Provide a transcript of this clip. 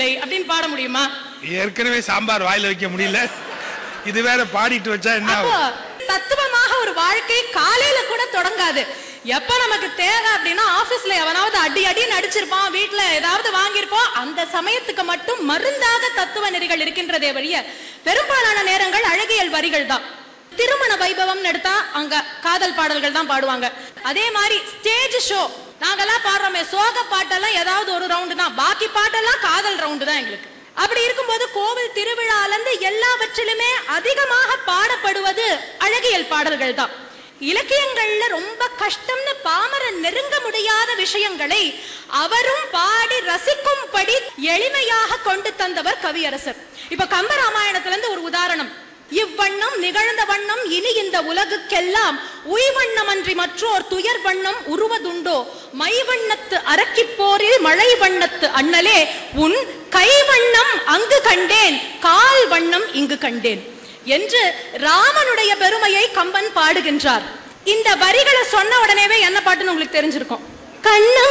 இல்லை அப்படின்னு பாட முடியுமா ஏற்கனவே சாம்பார் வாயில வைக்க முடியல இது வேற பாடிட்டு வச்சா என்ன அப்போ ஆகும்? தத்துவமாக ஒரு வாழ்க்கை காலையில கூட தொடங்காது எப்ப நமக்கு தேவை அப்படின்னா ஆபீஸ்ல எவனாவது அடி அடின்னு அடிச்சிருப்பான் வீட்டுல ஏதாவது வாங்கியிருப்போம் அந்த சமயத்துக்கு மட்டும் மருந்தாக தத்துவ நெறிகள் இருக்கின்றதே வழிய பெரும்பாலான நேரங்கள் அழகியல் வரிகள் தான் திருமண வைபவம் எடுத்தா அங்க காதல் பாடல்கள் தான் பாடுவாங்க அதே மாதிரி ஸ்டேஜ் ஷோ நாங்கெல்லாம் பாடுறோமே சோக பாட்டெல்லாம் ஏதாவது ஒரு ரவுண்டு தான் பாக்கி பாட்டெல்லாம் காதல் ரவுண்டு தான் எங்களுக்கு அப்படி இருக்கும்போது கோவில் திருவிழால இருந்து எல்லாவற்றிலுமே அதிகமாக பாடப்படுவது அழகியல் பாடல்கள் தான் இலக்கியங்கள்ல ரொம்ப கஷ்டம்னு பாமரன் நெருங்க முடியாத விஷயங்களை அவரும் பாடி ரசிக்கும்படி எளிமையாக கொண்டு தந்தவர் கவியரசர் இப்ப கம்பராமாயணத்துல இருந்து ஒரு உதாரணம் இவ்வண்ணம் நிகழ்ந்த வண்ணம் இனி இந்த உலகுக்கெல்லாம் உய்வண்ணமன்றி மற்றோர் துயர் வண்ணம் உருவதுண்டோ மைவண்ணத்து அரக்கிப் போரில் மழை வண்ணத்து அண்ணலே உன் கைவண்ணம் அங்கு கண்டேன் கால் வண்ணம் இங்கு கண்டேன் என்று ராமனுடைய பெருமையை கம்பன் பாடுகின்றார் இந்த வரிகளை சொன்ன உடனேவே என்ன பாட்டுன்னு உங்களுக்கு தெரிஞ்சிருக்கும் கண்ணம்